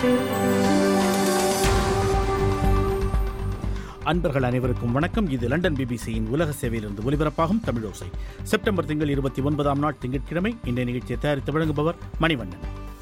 அன்பர்கள் அனைவருக்கும் வணக்கம் இது லண்டன் பிபிசியின் உலக சேவையிலிருந்து ஒலிபரப்பாகும் தமிழோசை செப்டம்பர் திங்கள் இருபத்தி ஒன்பதாம் நாள் திங்கட்கிழமை இந்த நிகழ்ச்சியை தயாரித்து வழங்குபவர் மணிவண்ணன்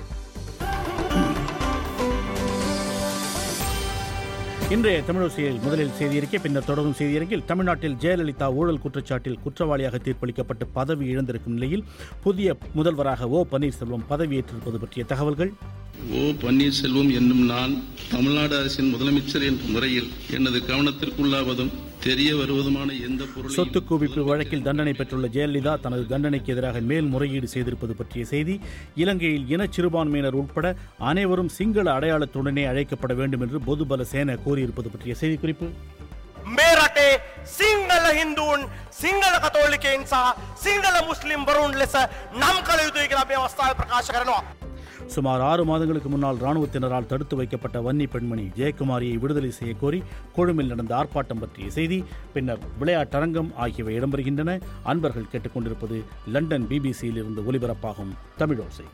இன்றைய தமிழோசையில் முதலில் செய்தியறிக்கை பின்னர் தொடரும் செய்தியரங்கில் தமிழ்நாட்டில் ஜெயலலிதா ஊழல் குற்றச்சாட்டில் குற்றவாளியாக தீர்ப்பளிக்கப்பட்டு பதவி இழந்திருக்கும் நிலையில் புதிய முதல்வராக ஓ பன்னீர்செல்வம் பதவியேற்றிருப்பது பற்றிய தகவல்கள் ஓ பன்னீர்செல்வம் என்னும் நான் தமிழ்நாடு அரசின் முதலமைச்சர் என்ற முறையில் எனது கவனத்திற்குள்ளாவதும் தெரிய வருவதுமான எந்த பொருளையும் சொத்து குவிப்பு வழக்கில் தண்டனை பெற்றுள்ள ஜெயலலிதா தனது தண்டனைக்கு எதிராக மேல்முறையீடு செய்திருப்பது பற்றிய செய்தி இலங்கையில் இன சிறுபான்மையினர் உட்பட அனைவரும் சிங்கள அடையாளத்துடனே அழைக்கப்பட வேண்டும் என்று பொதுபல சேன கோரியிருப்பது பற்றிய செய்திக்குறிப்பு මේ රටේ සිංහල හින්දුවන් සිංහල කතෝලිකයින් සහ සිංහල මුස්ලිම් වරුන් ලෙස නම් කළ යුතුයි කියලා මේ අවස්ථාව ප්‍රකාශ කරනවා. சுமார் ஆறு மாதங்களுக்கு முன்னால் ராணுவத்தினரால் தடுத்து வைக்கப்பட்ட வன்னி பெண்மணி ஜெயக்குமாரியை விடுதலை செய்ய கோரி கொழும்பில் நடந்த ஆர்ப்பாட்டம் பற்றிய செய்தி பின்னர் விளையாட்டரங்கம் ஆகியவை இடம்பெறுகின்றன அன்பர்கள் கேட்டுக்கொண்டிருப்பது லண்டன் பிபிசியில் இருந்து ஒலிபரப்பாகும் தமிழோசை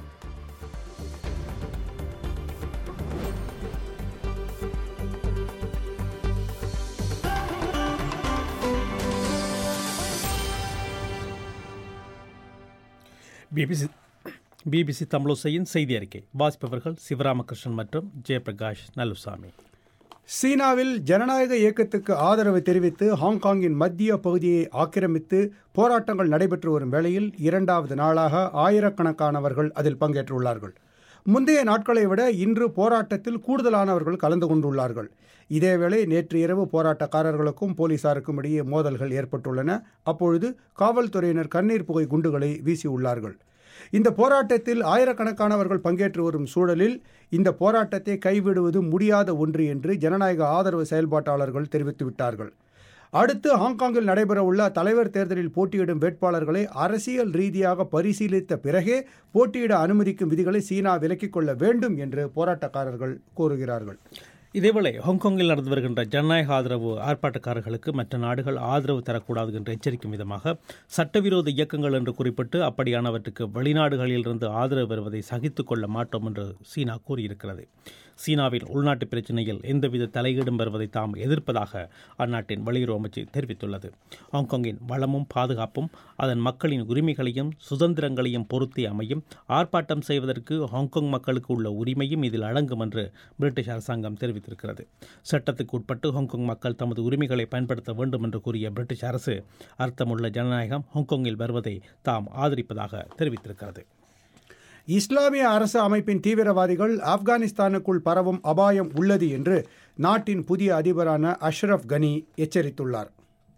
பிபிசி பிபிசி தமிழோசையின் செய்தி அறிக்கை வாசிப்பவர்கள் சிவராமகிருஷ்ணன் மற்றும் ஜெயபிரகாஷ் நல்லுசாமி சீனாவில் ஜனநாயக இயக்கத்துக்கு ஆதரவு தெரிவித்து ஹாங்காங்கின் மத்திய பகுதியை ஆக்கிரமித்து போராட்டங்கள் நடைபெற்று வரும் வேளையில் இரண்டாவது நாளாக ஆயிரக்கணக்கானவர்கள் அதில் பங்கேற்றுள்ளார்கள் முந்தைய நாட்களை விட இன்று போராட்டத்தில் கூடுதலானவர்கள் கலந்து கொண்டுள்ளார்கள் இதேவேளை நேற்று இரவு போராட்டக்காரர்களுக்கும் போலீசாருக்கும் இடையே மோதல்கள் ஏற்பட்டுள்ளன அப்பொழுது காவல்துறையினர் கண்ணீர் புகை குண்டுகளை வீசியுள்ளார்கள் இந்த போராட்டத்தில் ஆயிரக்கணக்கானவர்கள் பங்கேற்று வரும் சூழலில் இந்த போராட்டத்தை கைவிடுவது முடியாத ஒன்று என்று ஜனநாயக ஆதரவு செயல்பாட்டாளர்கள் தெரிவித்துவிட்டார்கள் அடுத்து ஹாங்காங்கில் நடைபெறவுள்ள தலைவர் தேர்தலில் போட்டியிடும் வேட்பாளர்களை அரசியல் ரீதியாக பரிசீலித்த பிறகே போட்டியிட அனுமதிக்கும் விதிகளை சீனா விலக்கிக் கொள்ள வேண்டும் என்று போராட்டக்காரர்கள் கூறுகிறார்கள் இதேவேளை ஹாங்காங்கில் நடந்து வருகின்ற ஜனநாயக ஆதரவு ஆர்ப்பாட்டக்காரர்களுக்கு மற்ற நாடுகள் ஆதரவு தரக்கூடாது என்று எச்சரிக்கும் விதமாக சட்டவிரோத இயக்கங்கள் என்று குறிப்பிட்டு அப்படியானவற்றுக்கு வெளிநாடுகளிலிருந்து ஆதரவு வருவதை சகித்துக் கொள்ள மாட்டோம் என்று சீனா கூறியிருக்கிறது சீனாவின் உள்நாட்டு பிரச்சினையில் எந்தவித தலையீடும் வருவதை தாம் எதிர்ப்பதாக அந்நாட்டின் வெளியுறவு அமைச்சு தெரிவித்துள்ளது ஹாங்காங்கின் வளமும் பாதுகாப்பும் அதன் மக்களின் உரிமைகளையும் சுதந்திரங்களையும் பொறுத்தே அமையும் ஆர்ப்பாட்டம் செய்வதற்கு ஹாங்காங் மக்களுக்கு உள்ள உரிமையும் இதில் அடங்கும் என்று பிரிட்டிஷ் அரசாங்கம் தெரிவித்திருக்கிறது சட்டத்துக்கு உட்பட்டு ஹாங்காங் மக்கள் தமது உரிமைகளை பயன்படுத்த வேண்டும் என்று கூறிய பிரிட்டிஷ் அரசு அர்த்தமுள்ள ஜனநாயகம் ஹாங்காங்கில் வருவதை தாம் ஆதரிப்பதாக தெரிவித்திருக்கிறது இஸ்லாமிய அரசு அமைப்பின் தீவிரவாதிகள் ஆப்கானிஸ்தானுக்குள் பரவும் அபாயம் உள்ளது என்று நாட்டின் புதிய அதிபரான அஷ்ரப் கனி எச்சரித்துள்ளார்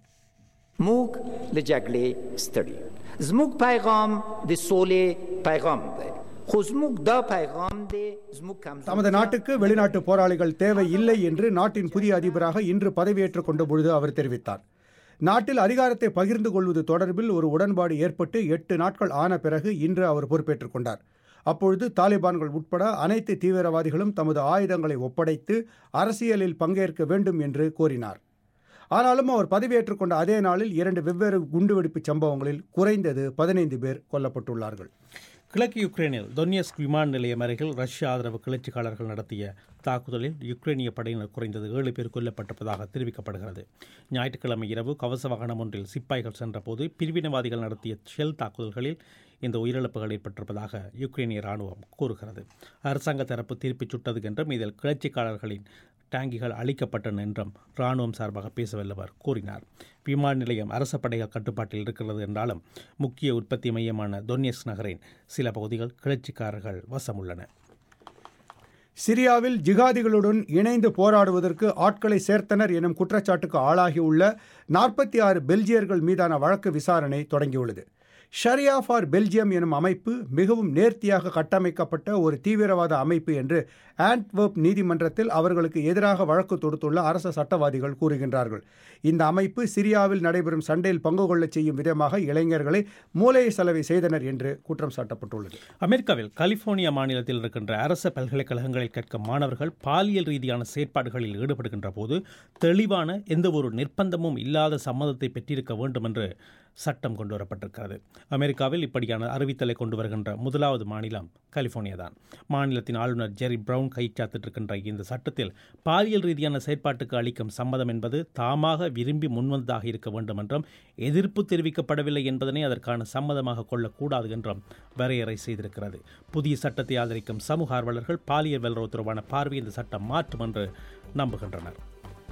موگ لجگله ستړي زموږ پیغام د سولې پیغام دی خو زموږ دا پیغام دی زموږ کمزوري தமது நாட்டுக்கு வெளிநாட்டு போராளிகள் தேவை இல்லை என்று நாட்டின் புதிய அதிபராக இன்று பதவியேற்றுக் கொண்ட பொழுது அவர் தெரிவித்தார் நாட்டில் அதிகாரத்தை பகிர்ந்து கொள்வது தொடர்பில் ஒரு உடன்பாடு ஏற்பட்டு எட்டு நாட்கள் ஆன பிறகு இன்று அவர் பொறுப்பேற்றுக் கொண்டார் அப்பொழுது தாலிபான்கள் உட்பட அனைத்து தீவிரவாதிகளும் தமது ஆயுதங்களை ஒப்படைத்து அரசியலில் பங்கேற்க வேண்டும் என்று கோரினார் ஆனாலும் அவர் பதவியேற்றுக் கொண்ட அதே நாளில் இரண்டு வெவ்வேறு குண்டுவெடிப்பு சம்பவங்களில் குறைந்தது பதினைந்து பேர் கொல்லப்பட்டுள்ளார்கள் கிழக்கு யுக்ரைனில் தொன்யஸ்க் விமான நிலையம் அருகில் ரஷ்ய ஆதரவு கிளர்ச்சிக்காரர்கள் நடத்திய தாக்குதலில் யுக்ரைனிய படையினர் குறைந்தது ஏழு பேர் கொல்லப்பட்டிருப்பதாக தெரிவிக்கப்படுகிறது ஞாயிற்றுக்கிழமை இரவு கவச வாகனம் ஒன்றில் சிப்பாய்கள் சென்றபோது பிரிவினவாதிகள் நடத்திய ஷெல் தாக்குதல்களில் இந்த உயிரிழப்புகள் ஏற்பட்டிருப்பதாக யுக்ரைனிய ராணுவம் கூறுகிறது அரசாங்க தரப்பு தீர்ப்பு சுட்டது என்றும் இதில் கிளர்ச்சிக்காரர்களின் டாங்கிகள் அழிக்கப்பட்டன என்றும் ராணுவம் சார்பாக பேசவல்லவர் கூறினார் விமான நிலையம் அரச படைகள் கட்டுப்பாட்டில் இருக்கிறது என்றாலும் முக்கிய உற்பத்தி மையமான தொன்யஸ் நகரின் சில பகுதிகள் கிளர்ச்சிக்காரர்கள் வசமுள்ளன சிரியாவில் ஜிகாதிகளுடன் இணைந்து போராடுவதற்கு ஆட்களை சேர்த்தனர் எனும் குற்றச்சாட்டுக்கு ஆளாகியுள்ள நாற்பத்தி ஆறு பெல்ஜியர்கள் மீதான வழக்கு விசாரணை தொடங்கியுள்ளது ஷரியா ஃபார் பெல்ஜியம் எனும் அமைப்பு மிகவும் நேர்த்தியாக கட்டமைக்கப்பட்ட ஒரு தீவிரவாத அமைப்பு என்று ஆண்ட்வர்ப் நீதிமன்றத்தில் அவர்களுக்கு எதிராக வழக்கு தொடுத்துள்ள அரச சட்டவாதிகள் கூறுகின்றார்கள் இந்த அமைப்பு சிரியாவில் நடைபெறும் சண்டையில் பங்கு கொள்ளச் செய்யும் விதமாக இளைஞர்களை மூளை செலவை செய்தனர் என்று குற்றம் சாட்டப்பட்டுள்ளது அமெரிக்காவில் கலிபோர்னியா மாநிலத்தில் இருக்கின்ற அரச பல்கலைக்கழகங்களில் கற்கும் மாணவர்கள் பாலியல் ரீதியான செயற்பாடுகளில் ஈடுபடுகின்ற போது தெளிவான எந்த ஒரு நிர்பந்தமும் இல்லாத சம்மதத்தை பெற்றிருக்க வேண்டும் என்று சட்டம் கொண்டு வரப்பட்டிருக்கிறது அமெரிக்காவில் இப்படியான அறிவித்தலை கொண்டு வருகின்ற முதலாவது மாநிலம் கலிபோர்னியா தான் மாநிலத்தின் ஆளுநர் ஜெரி பிரவுன் கைச்சாத்திட்டிருக்கின்ற இந்த சட்டத்தில் பாலியல் ரீதியான செயற்பாட்டுக்கு அளிக்கும் சம்மதம் என்பது தாமாக விரும்பி முன்வந்ததாக இருக்க வேண்டும் என்றும் எதிர்ப்பு தெரிவிக்கப்படவில்லை என்பதனை அதற்கான சம்மதமாக கொள்ளக்கூடாது என்றும் வரையறை செய்திருக்கிறது புதிய சட்டத்தை ஆதரிக்கும் சமூக ஆர்வலர்கள் பாலியல் வல்லுறவு தொடர்பான பார்வை இந்த சட்டம் மாற்றும் என்று நம்புகின்றனர்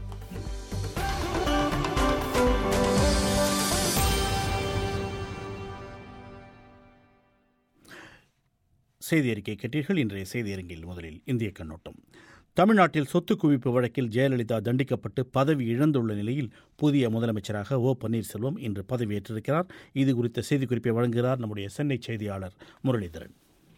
செய்தி அறிக்கை கேட்டீர்கள் இன்றைய செய்தி அரங்கில் முதலில் இந்திய கண்ணோட்டம் தமிழ்நாட்டில் சொத்து குவிப்பு வழக்கில் ஜெயலலிதா தண்டிக்கப்பட்டு பதவி இழந்துள்ள நிலையில் புதிய முதலமைச்சராக ஓ பன்னீர்செல்வம் இன்று பதவியேற்றிருக்கிறார் இது குறித்த செய்திக்குறிப்பை வழங்குகிறார் நம்முடைய சென்னை செய்தியாளர் முரளிதரன்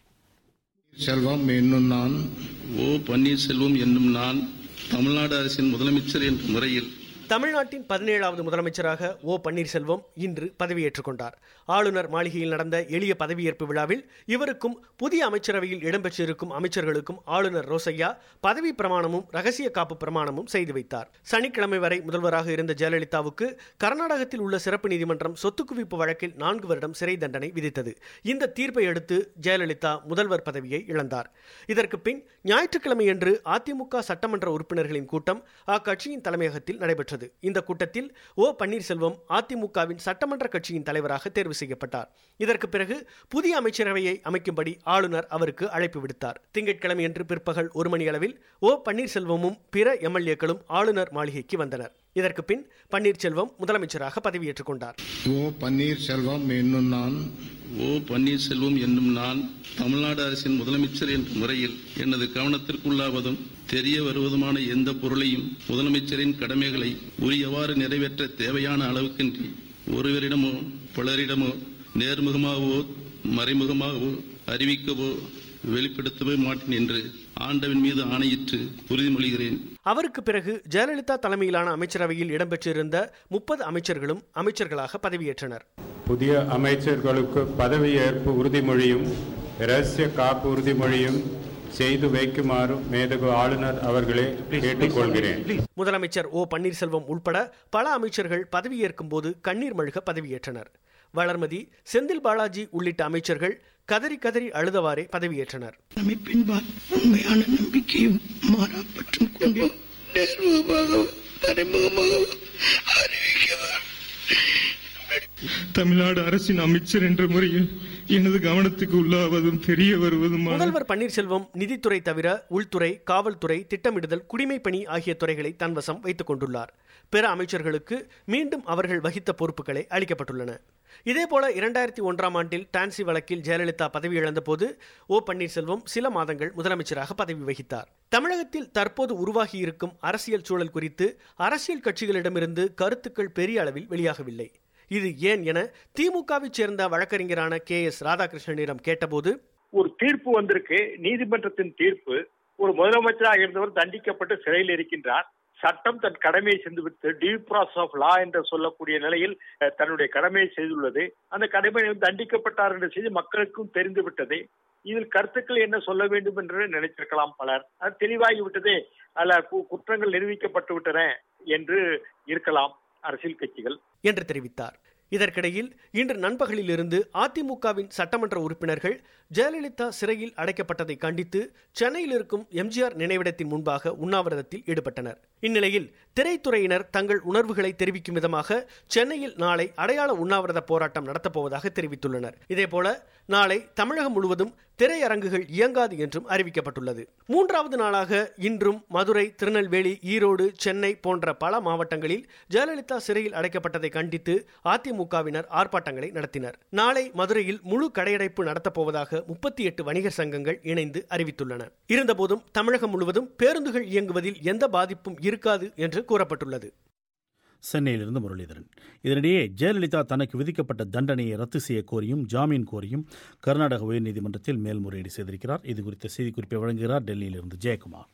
செல்வம் என்னும் நான் ஓ பன்னீர்செல்வம் என்னும் நான் தமிழ்நாடு அரசின் முதலமைச்சர் என்ற முறையில் தமிழ்நாட்டின் பதினேழாவது முதலமைச்சராக ஓ பன்னீர்செல்வம் இன்று பதவியேற்றுக் கொண்டார் ஆளுநர் மாளிகையில் நடந்த எளிய பதவியேற்பு விழாவில் இவருக்கும் புதிய அமைச்சரவையில் இடம்பெற்றிருக்கும் அமைச்சர்களுக்கும் ஆளுநர் ரோசையா பதவி பிரமாணமும் ரகசிய காப்பு பிரமாணமும் செய்து வைத்தார் சனிக்கிழமை வரை முதல்வராக இருந்த ஜெயலலிதாவுக்கு கர்நாடகத்தில் உள்ள சிறப்பு நீதிமன்றம் சொத்து குவிப்பு வழக்கில் நான்கு வருடம் சிறை தண்டனை விதித்தது இந்த தீர்ப்பை அடுத்து ஜெயலலிதா முதல்வர் பதவியை இழந்தார் இதற்கு பின் ஞாயிற்றுக்கிழமையன்று அதிமுக சட்டமன்ற உறுப்பினர்களின் கூட்டம் அக்கட்சியின் தலைமையகத்தில் நடைபெற்றது இந்த கூட்டத்தில் ஓ பன்னீர்செல்வம் அதிமுகவின் சட்டமன்ற கட்சியின் தலைவராக தேர்வு செய்யப்பட்டார் இதற்கு பிறகு புதிய அமைச்சரவையை அமைக்கும்படி ஆளுநர் அவருக்கு அழைப்பு விடுத்தார் திங்கட்கிழமையன்று பிற்பகல் ஒரு மணி அளவில் ஓ பன்னீர்செல்வமும் பிற எம்எல்ஏக்களும் ஆளுநர் மாளிகைக்கு வந்தனர் இதற்கு பின் பன்னீர்செல்வம் முதலமைச்சராக பதவியேற்றுக் கொண்டார் ஓ பன்னீர்செல்வம் என்னும் நான் ஓ பன்னீர்செல்வம் என்னும் நான் தமிழ்நாடு அரசின் முதலமைச்சர் என்ற முறையில் எனது கவனத்திற்குள்ளாவதும் தெரிய வருவதுமான எந்த பொருளையும் முதலமைச்சரின் கடமைகளை உரியவாறு நிறைவேற்ற தேவையான அளவுக்கின்றி ஒருவரிடமோ பலரிடமோ நேர்முகமாகவோ மறைமுகமாகவோ அறிவிக்கவோ வெளிப்படுத்தவே மாட்டேன் என்று ஆண்டவன் மீது ஆணையிட்டு உறுதிமொழிகிறேன் அவருக்கு பிறகு ஜெயலலிதா தலைமையிலான அமைச்சரவையில் இடம்பெற்றிருந்த முப்பது அமைச்சர்களும் அமைச்சர்களாக பதவியேற்றனர் புதிய அமைச்சர்களுக்கு பதவியேற்பு உறுதிமொழியும் இரகசிய காப்பு உறுதிமொழியும் செய்து வைக்குமாறு மேதகு ஆளுநர் அவர்களே கேட்டுக்கொள்கிறேன் முதலமைச்சர் ஓ பன்னீர்செல்வம் உட்பட பல அமைச்சர்கள் பதவியேற்கும் போது கண்ணீர் மழுக பதவியேற்றனர் வளர்மதி செந்தில் பாலாஜி உள்ளிட்ட அமைச்சர்கள் கதறி கதறி அழுதவாறே பதவியேற்றனர் அமைப்பின்பால் உண்மையான நம்பிக்கையும் மாறா பற்றும் கொண்டு நேர்முகமாகவும் மறைமுகமாகவும் அறிவிக்கவர் தமிழ்நாடு அரசின் அமைச்சர் என்ற முறையில் எனது கவனத்துக்கு உள்ளாவதும் தெரிய வருவதுமான முதல்வர் பன்னீர்செல்வம் நிதித்துறை தவிர உள்துறை காவல்துறை திட்டமிடுதல் குடிமைப்பணி ஆகிய துறைகளை தன்வசம் வைத்துக் கொண்டுள்ளார் பிற அமைச்சர்களுக்கு மீண்டும் அவர்கள் வகித்த பொறுப்புகளே அளிக்கப்பட்டுள்ளன இதேபோல இரண்டாயிரத்தி ஒன்றாம் ஆண்டில் டான்சி வழக்கில் ஜெயலலிதா பதவி இழந்தபோது ஓ பன்னீர்செல்வம் சில மாதங்கள் முதலமைச்சராக பதவி வகித்தார் தமிழகத்தில் தற்போது உருவாகியிருக்கும் அரசியல் சூழல் குறித்து அரசியல் கட்சிகளிடமிருந்து கருத்துக்கள் பெரிய அளவில் வெளியாகவில்லை இது ஏன் என திமுகவைச் சேர்ந்த வழக்கறிஞரான கே எஸ் ராதாகிருஷ்ணனிடம் கேட்டபோது ஒரு தீர்ப்பு வந்திருக்கு நீதிமன்றத்தின் தீர்ப்பு ஒரு முதலமைச்சராக இருந்தவர் தண்டிக்கப்பட்டு சிறையில் இருக்கின்றார் சட்டம் தன் கடமையை செய்துவிட்டு டியூ ப்ராசஸ் ஆஃப் லா என்று சொல்லக்கூடிய நிலையில் அஹ், தன்னுடைய கடமையை செய்துள்ளது அந்த கடமையை தண்டிக்கப்பட்டார் என்ற செய்தி மக்களுக்கும் தெரிந்துவிட்டது இதில் கருத்துக்கள் என்ன சொல்ல வேண்டும் என்று நினைத்திருக்கலாம் பலர் அது தெளிவாகி விட்டதே அல்ல கு- குற்றங்கள் நிரூபிக்கப்பட்டு விட்டன என்று இருக்கலாம் அரசியல் கட்சிகள் என்று தெரிவித்தார் இதற்கிடையில் இன்று நண்பகலிலிருந்து அதிமுகவின் சட்டமன்ற உறுப்பினர்கள் ஜெயலலிதா சிறையில் அடைக்கப்பட்டதை கண்டித்து சென்னையில் இருக்கும் எம்ஜிஆர் நினைவிடத்தின் முன்பாக உண்ணாவிரதத்தில் ஈடுபட்டனர் இந்நிலையில் திரைத்துறையினர் தங்கள் உணர்வுகளை தெரிவிக்கும் விதமாக சென்னையில் நாளை அடையாள உண்ணாவிரத போராட்டம் நடத்தப்போவதாக தெரிவித்துள்ளனர் இதேபோல நாளை தமிழகம் முழுவதும் திரையரங்குகள் இயங்காது என்றும் அறிவிக்கப்பட்டுள்ளது மூன்றாவது நாளாக இன்றும் மதுரை திருநெல்வேலி ஈரோடு சென்னை போன்ற பல மாவட்டங்களில் ஜெயலலிதா சிறையில் அடைக்கப்பட்டதை கண்டித்து அதிமுகவினர் ஆர்ப்பாட்டங்களை நடத்தினர் நாளை மதுரையில் முழு கடையடைப்பு நடத்தப்போவதாக முப்பத்தி எட்டு வணிகர் சங்கங்கள் இணைந்து அறிவித்துள்ளன இருந்தபோதும் தமிழகம் முழுவதும் பேருந்துகள் இயங்குவதில் எந்த பாதிப்பும் இருக்காது என்று கூறப்பட்டுள்ளது சென்னையிலிருந்து முரளிதரன் இதனிடையே ஜெயலலிதா தனக்கு விதிக்கப்பட்ட தண்டனையை ரத்து செய்ய கோரியும் ஜாமீன் கோரியும் கர்நாடக உயர்நீதிமன்றத்தில் மேல்முறையீடு செய்திருக்கிறார் இது குறித்த செய்திக்குறிப்பை வழங்குகிறார் டெல்லியிலிருந்து ஜெயக்குமார்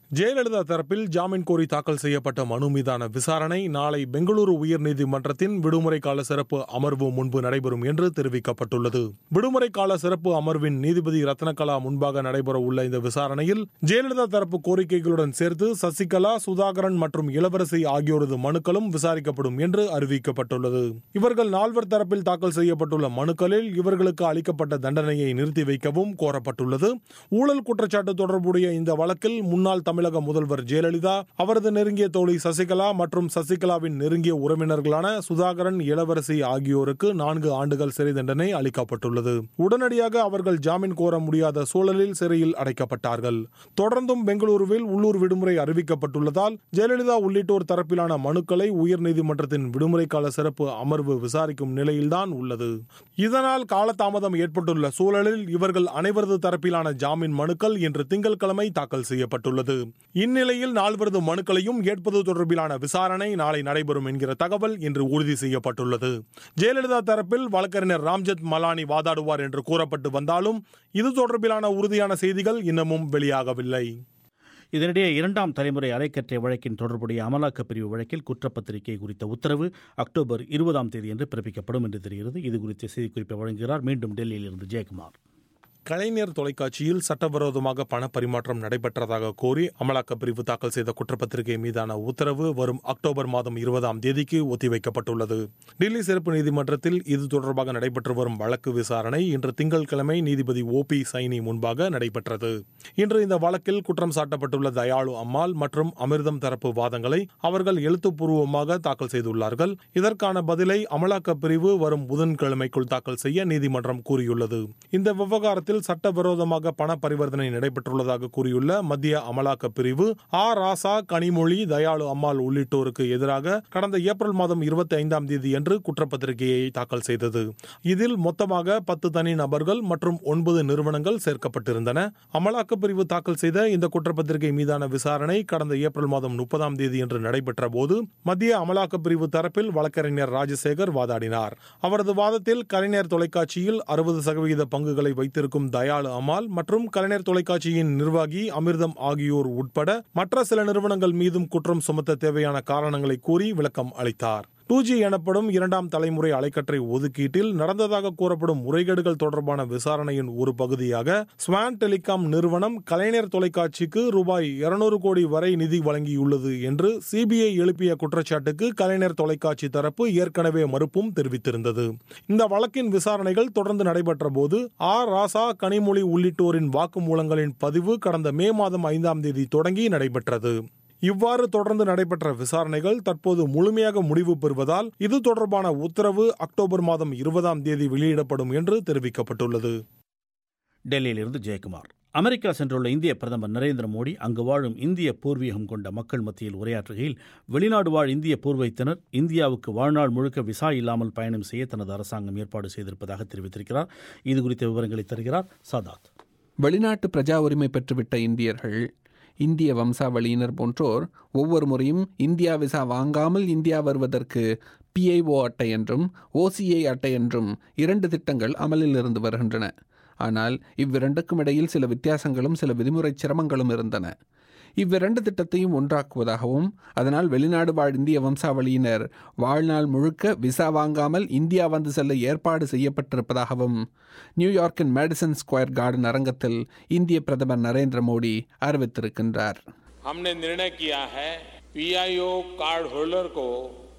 ஜெயலலிதா தரப்பில் ஜாமீன் கோரி தாக்கல் செய்யப்பட்ட மனு மீதான விசாரணை நாளை பெங்களூரு உயர்நீதிமன்றத்தின் விடுமுறை கால சிறப்பு அமர்வு முன்பு நடைபெறும் என்று தெரிவிக்கப்பட்டுள்ளது விடுமுறை கால சிறப்பு அமர்வின் நீதிபதி ரத்னகலா முன்பாக நடைபெற உள்ள இந்த விசாரணையில் ஜெயலலிதா தரப்பு கோரிக்கைகளுடன் சேர்த்து சசிகலா சுதாகரன் மற்றும் இளவரசி ஆகியோரது மனுக்களும் விசாரிக்கப்படும் என்று அறிவிக்கப்பட்டுள்ளது இவர்கள் நால்வர் தரப்பில் தாக்கல் செய்யப்பட்டுள்ள மனுக்களில் இவர்களுக்கு அளிக்கப்பட்ட தண்டனையை நிறுத்தி வைக்கவும் கோரப்பட்டுள்ளது ஊழல் குற்றச்சாட்டு தொடர்புடைய இந்த வழக்கில் முன்னாள் தமிழக முதல்வர் ஜெயலலிதா அவரது நெருங்கிய தோழி சசிகலா மற்றும் சசிகலாவின் நெருங்கிய உறவினர்களான சுதாகரன் இளவரசி ஆகியோருக்கு நான்கு ஆண்டுகள் சிறை தண்டனை அளிக்கப்பட்டுள்ளது உடனடியாக அவர்கள் ஜாமீன் கோர முடியாத சூழலில் சிறையில் அடைக்கப்பட்டார்கள் தொடர்ந்தும் பெங்களூருவில் உள்ளூர் விடுமுறை அறிவிக்கப்பட்டுள்ளதால் ஜெயலலிதா உள்ளிட்டோர் தரப்பிலான மனுக்களை உயர்நீதிமன்றத்தின் விடுமுறை கால சிறப்பு அமர்வு விசாரிக்கும் நிலையில்தான் உள்ளது இதனால் காலதாமதம் ஏற்பட்டுள்ள சூழலில் இவர்கள் அனைவரது தரப்பிலான ஜாமீன் மனுக்கள் இன்று திங்கட்கிழமை தாக்கல் செய்யப்பட்டுள்ளது இந்நிலையில் நால்வரது மனுக்களையும் ஏற்பது தொடர்பிலான விசாரணை நாளை நடைபெறும் என்கிற தகவல் இன்று உறுதி செய்யப்பட்டுள்ளது ஜெயலலிதா தரப்பில் வழக்கறிஞர் ராம்ஜெத் மலானி வாதாடுவார் என்று கூறப்பட்டு வந்தாலும் இது தொடர்பிலான உறுதியான செய்திகள் இன்னமும் வெளியாகவில்லை இதனிடையே இரண்டாம் தலைமுறை அலைக்கற்றை வழக்கின் தொடர்புடைய அமலாக்கப் பிரிவு வழக்கில் குற்றப்பத்திரிகை குறித்த உத்தரவு அக்டோபர் இருபதாம் தேதி என்று பிறப்பிக்கப்படும் என்று தெரிகிறது இது குறித்த செய்திக்குறிப்பை வழங்குகிறார் மீண்டும் டெல்லியிலிருந்து ஜெயக்குமார் கலைஞர் தொலைக்காட்சியில் சட்டவிரோதமாக பண பரிமாற்றம் நடைபெற்றதாக கோரி அமலாக்கப் பிரிவு தாக்கல் செய்த குற்றப்பத்திரிகை மீதான உத்தரவு வரும் அக்டோபர் மாதம் இருபதாம் தேதிக்கு ஒத்திவைக்கப்பட்டுள்ளது டெல்லி சிறப்பு நீதிமன்றத்தில் இது தொடர்பாக நடைபெற்று வரும் வழக்கு விசாரணை இன்று திங்கட்கிழமை நீதிபதி ஓ பி சைனி முன்பாக நடைபெற்றது இன்று இந்த வழக்கில் குற்றம் சாட்டப்பட்டுள்ள தயாளு அம்மாள் மற்றும் அமிர்தம் தரப்பு வாதங்களை அவர்கள் எழுத்துப்பூர்வமாக தாக்கல் செய்துள்ளார்கள் இதற்கான பதிலை அமலாக்கப் பிரிவு வரும் புதன்கிழமைக்குள் தாக்கல் செய்ய நீதிமன்றம் கூறியுள்ளது இந்த விவகாரத்தில் மாநிலத்தில் சட்டவிரோதமாக பண பரிவர்த்தனை நடைபெற்றுள்ளதாக கூறியுள்ள மத்திய அமலாக்க பிரிவு ஆ ராசா கனிமொழி தயாளு அம்மாள் உள்ளிட்டோருக்கு எதிராக கடந்த ஏப்ரல் மாதம் இருபத்தி ஐந்தாம் தேதி அன்று குற்றப்பத்திரிகையை தாக்கல் செய்தது இதில் மொத்தமாக பத்து தனி நபர்கள் மற்றும் ஒன்பது நிறுவனங்கள் சேர்க்கப்பட்டிருந்தன அமலாக்க பிரிவு தாக்கல் செய்த இந்த குற்றப்பத்திரிகை மீதான விசாரணை கடந்த ஏப்ரல் மாதம் முப்பதாம் தேதி என்று நடைபெற்ற போது மத்திய அமலாக்க பிரிவு தரப்பில் வழக்கறிஞர் ராஜசேகர் வாதாடினார் அவரது வாதத்தில் கலைஞர் தொலைக்காட்சியில் அறுபது சதவீத பங்குகளை வைத்திருக்கும் தயாளு அமால் மற்றும் கலைஞர் தொலைக்காட்சியின் நிர்வாகி அமிர்தம் ஆகியோர் உட்பட மற்ற சில நிறுவனங்கள் மீதும் குற்றம் சுமத்த தேவையான காரணங்களை கூறி விளக்கம் அளித்தார் டூ ஜி எனப்படும் இரண்டாம் தலைமுறை அலைக்கற்றை ஒதுக்கீட்டில் நடந்ததாக கூறப்படும் முறைகேடுகள் தொடர்பான விசாரணையின் ஒரு பகுதியாக ஸ்வான் டெலிகாம் நிறுவனம் கலைஞர் தொலைக்காட்சிக்கு ரூபாய் இருநூறு கோடி வரை நிதி வழங்கியுள்ளது என்று சிபிஐ எழுப்பிய குற்றச்சாட்டுக்கு கலைஞர் தொலைக்காட்சி தரப்பு ஏற்கனவே மறுப்பும் தெரிவித்திருந்தது இந்த வழக்கின் விசாரணைகள் தொடர்ந்து நடைபெற்ற போது ஆர் ராசா கனிமொழி உள்ளிட்டோரின் வாக்குமூலங்களின் பதிவு கடந்த மே மாதம் ஐந்தாம் தேதி தொடங்கி நடைபெற்றது இவ்வாறு தொடர்ந்து நடைபெற்ற விசாரணைகள் தற்போது முழுமையாக முடிவு பெறுவதால் இது தொடர்பான உத்தரவு அக்டோபர் மாதம் இருபதாம் தேதி வெளியிடப்படும் என்று தெரிவிக்கப்பட்டுள்ளது டெல்லியிலிருந்து ஜெயக்குமார் அமெரிக்கா சென்றுள்ள இந்திய பிரதமர் நரேந்திர மோடி அங்கு வாழும் இந்திய பூர்வீகம் கொண்ட மக்கள் மத்தியில் உரையாற்றுகையில் வெளிநாடு வாழ் இந்திய பூர்வீகத்தினர் இந்தியாவுக்கு வாழ்நாள் முழுக்க விசா இல்லாமல் பயணம் செய்ய தனது அரசாங்கம் ஏற்பாடு செய்திருப்பதாக தெரிவித்திருக்கிறார் இது குறித்த விவரங்களை தருகிறார் சாதாத் வெளிநாட்டு பிரஜா உரிமை பெற்றுவிட்ட இந்தியர்கள் இந்திய வம்சாவளியினர் போன்றோர் ஒவ்வொரு முறையும் இந்தியா விசா வாங்காமல் இந்தியா வருவதற்கு பிஐஓ அட்டை என்றும் ஓசிஐ அட்டை என்றும் இரண்டு திட்டங்கள் அமலில் இருந்து வருகின்றன ஆனால் இவ்விரண்டுக்கும் இடையில் சில வித்தியாசங்களும் சில விதிமுறை சிரமங்களும் இருந்தன இவ்விரண்டு திட்டத்தையும் ஒன்றாக்குவதாகவும் அதனால் வெளிநாடு வாழ் இந்திய வம்சாவளியினர் வாழ்நாள் முழுக்க விசா வாங்காமல் இந்தியா வந்து செல்ல ஏற்பாடு செய்யப்பட்டிருப்பதாகவும் நியூயார்க்கின் மேடிசன் ஸ்கொயர் கார்டன் அரங்கத்தில் இந்திய பிரதமர் நரேந்திர மோடி அறிவித்திருக்கின்றார் हमने निर्णय किया है पीआईओ कार्ड होल्डर को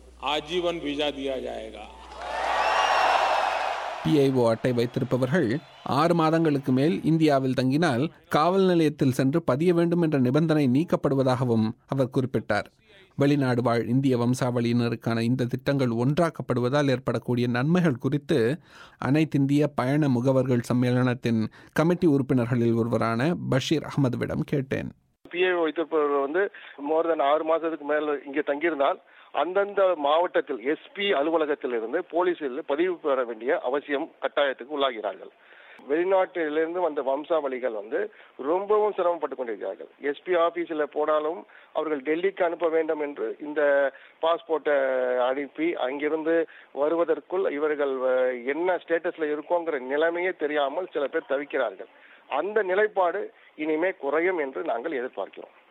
आजीवन वीजा दिया जाएगा பிஐஓ அட்டை வைத்திருப்பவர்கள் ஆறு மாதங்களுக்கு மேல் இந்தியாவில் தங்கினால் காவல் நிலையத்தில் சென்று பதிய வேண்டும் என்ற நிபந்தனை நீக்கப்படுவதாகவும் அவர் குறிப்பிட்டார் வெளிநாடு வாழ் இந்திய வம்சாவளியினருக்கான இந்த திட்டங்கள் ஒன்றாக்கப்படுவதால் ஏற்படக்கூடிய நன்மைகள் குறித்து அனைத்திந்திய பயண முகவர்கள் சம்மேளனத்தின் கமிட்டி உறுப்பினர்களில் ஒருவரான பஷீர் அகமதுவிடம் கேட்டேன் பிஏ வைத்திருப்பவர்கள் வந்து மோர் தென் ஆறு மாதத்துக்கு மேல இங்கே தங்கியிருந்தால் அந்தந்த மாவட்டத்தில் எஸ்பி அலுவலகத்தில் இருந்து போலீஸில் பதிவு பெற வேண்டிய அவசியம் கட்டாயத்துக்கு உள்ளாகிறார்கள் வெளிநாட்டிலிருந்து வந்த வம்சாவளிகள் வந்து ரொம்பவும் சிரமப்பட்டு கொண்டிருக்கிறார்கள் எஸ்பி ஆபீஸில் போனாலும் அவர்கள் டெல்லிக்கு அனுப்ப வேண்டும் என்று இந்த பாஸ்போர்ட்டை அனுப்பி அங்கிருந்து வருவதற்குள் இவர்கள் என்ன ஸ்டேட்டஸ்ல இருக்கோங்கிற நிலைமையே தெரியாமல் சில பேர் தவிக்கிறார்கள் அந்த நிலைப்பாடு இனிமே குறையும் என்று நாங்கள் எதிர்பார்க்கிறோம்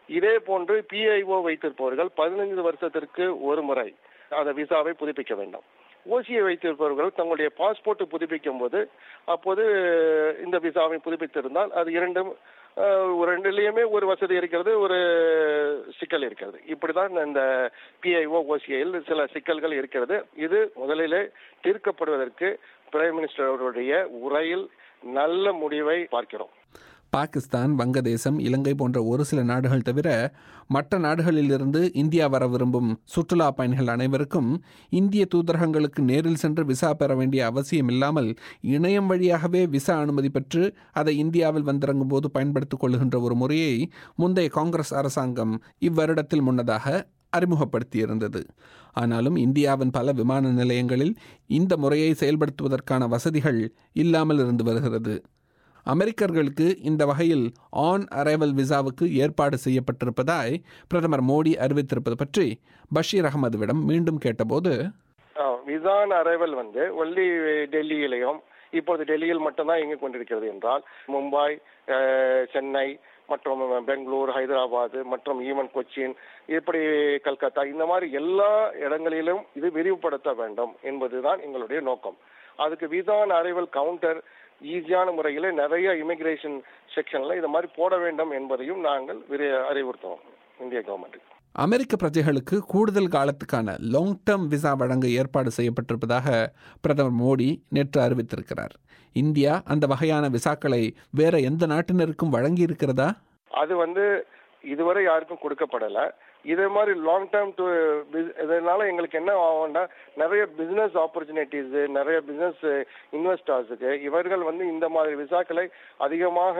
இதே போன்று பிஐஓ வைத்திருப்பவர்கள் பதினைந்து வருஷத்திற்கு ஒரு முறை அந்த விசாவை புதுப்பிக்க வேண்டும் ஓசியை வைத்திருப்பவர்கள் தங்களுடைய பாஸ்போர்ட் புதுப்பிக்கும் போது அப்போது இந்த விசாவை புதுப்பித்திருந்தால் அது இரண்டும் அஹ், ஒரு ரெண்டுலேயுமே ஒரு வசதி இருக்கிறது ஒரு சிக்கல் இருக்கிறது இப்படிதான் இந்த பிஐஓ ஓசிஐயில் சில சிக்கல்கள் இருக்கிறது இது முதலிலே தீர்க்கப்படுவதற்கு பிரைம் மினிஸ்டர் அவருடைய உரையில் நல்ல முடிவை பார்க்கிறோம் பாகிஸ்தான் வங்கதேசம் இலங்கை போன்ற ஒரு சில நாடுகள் தவிர மற்ற நாடுகளிலிருந்து இந்தியா வர விரும்பும் சுற்றுலா பயணிகள் அனைவருக்கும் இந்திய தூதரகங்களுக்கு நேரில் சென்று விசா பெற வேண்டிய அவசியம் இல்லாமல் இணையம் வழியாகவே விசா அனுமதி பெற்று அதை இந்தியாவில் வந்திறங்கும் போது பயன்படுத்திக் கொள்கின்ற ஒரு முறையை முந்தைய காங்கிரஸ் அரசாங்கம் இவ்வருடத்தில் முன்னதாக அறிமுகப்படுத்தியிருந்தது ஆனாலும் இந்தியாவின் பல விமான நிலையங்களில் இந்த முறையை செயல்படுத்துவதற்கான வசதிகள் இல்லாமல் இருந்து வருகிறது அமெரிக்கர்களுக்கு இந்த வகையில் ஆன் அரைவல் விசாவுக்கு ஏற்பாடு செய்யப்பட்டிருப்பதாய் பிரதமர் மோடி அறிவித்திருப்பது பற்றி பஷீர் அகமதுவிடம் மீண்டும் கேட்டபோது விசான் அரைவல் வந்து ஒன்லி டெல்லியிலையும் இப்போது டெல்லியில் மட்டும்தான் இயங்கிக் கொண்டிருக்கிறது என்றால் மும்பை அஹ், சென்னை மற்றும் பெங்களூர் ஹைதராபாத் மற்றும் ஈவன் கொச்சின் இப்படி கல்கத்தா இந்த மாதிரி எல்லா இடங்களிலும் இது விரிவுபடுத்த வேண்டும் என்பதுதான் எங்களுடைய நோக்கம் அதுக்கு விசான் அரைவல் கவுண்டர் ஈஸியான முறையில் நிறைய இமிகிரேஷன் செக்ஷன்ல இதை மாதிரி போட வேண்டும் என்பதையும் நாங்கள் விரி- அறிவுறுத்துவோம் இந்திய கவர்மெண்ட் அமெரிக்க பிரஜைகளுக்கு கூடுதல் காலத்துக்கான லாங் டேர்ம் விசா வழங்க ஏற்பாடு செய்யப்பட்டிருப்பதாக பிரதமர் மோடி நேற்று அறிவித்திருக்கிறார் இந்தியா அந்த வகையான விசாக்களை வேற எந்த நாட்டினருக்கும் வழங்கி இருக்கிறதா அது வந்து இதுவரை யாருக்கும் கொடுக்கப்படல இதே மாதிரி லாங் டேர்ம் டு இதனால எங்களுக்கு என்ன ஆகும்னா நிறைய பிசினஸ் ஆப்பர்ச்சுனிட்டிஸ் நிறைய பிசினஸ் இன்வெஸ்டர்ஸுக்கு இவர்கள் வந்து இந்த மாதிரி விசாக்களை அதிகமாக